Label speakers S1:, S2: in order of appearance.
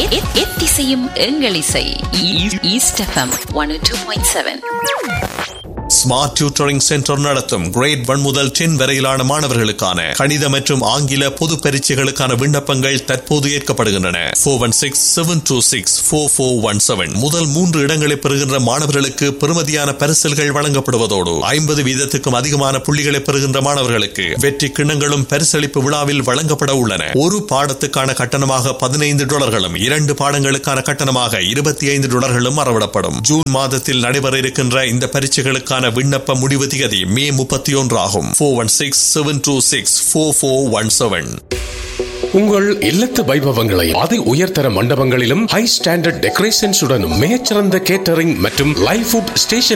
S1: எத்திசையும் எங்கள் இசை East FM one two point seven
S2: smart tutoring centre நடத்தும் கிரேட் ஒன் முதல் டென் வரையிலான மாணவர்களுக்கான கணித மற்றும் ஆங்கில பொது பரீட்சைகளுக்கான விண்ணப்பங்கள் தற்போது ஏற்கப்படுகின்றன four one six seven two six four four one seven முதல் மூன்று இடங்களை பெறுகின்ற மாணவர்களுக்கு பெறுமதியான பரிசல்கள் வழங்கப்படுவதோடு ஐம்பது வீதத்துக்கும் அதிகமான புள்ளிகளை பெறுகின்ற மாணவர்களுக்கு வெற்றி கிண்ணங்களும் பரிசளிப்பு விழாவில் வழங்கப்பட உள்ளன ஒரு பாடத்துக்கான கட்டணமாக பதினைந்து டாலர்களும் இரண்டு பாடங்களுக்கான கட்டணமாக இருபத்தி ஐந்து டாலர்களும் அறவிடப்படும் ஜூன் மாதத்தில் நடைபெற இருக்கின்ற இந்த பரீட்சைகளுக்கான விண்ணப்ப முடிவு திகதி மே முப்பத்தி ஒன்று ஆகும் four one six seven two six four four one seven
S3: உங்கள் இல்லத்து வைபவங்களை அதி உயர்தர மண்டபங்களிலும் ஹை ஸ்டாண்டர்ட் டெக்கரேஷன்ஸுடனும் மிகச்சிறந்த கேட்டரிங் மற்றும் லைவ் ஃபுட் ஸ்டேஷன்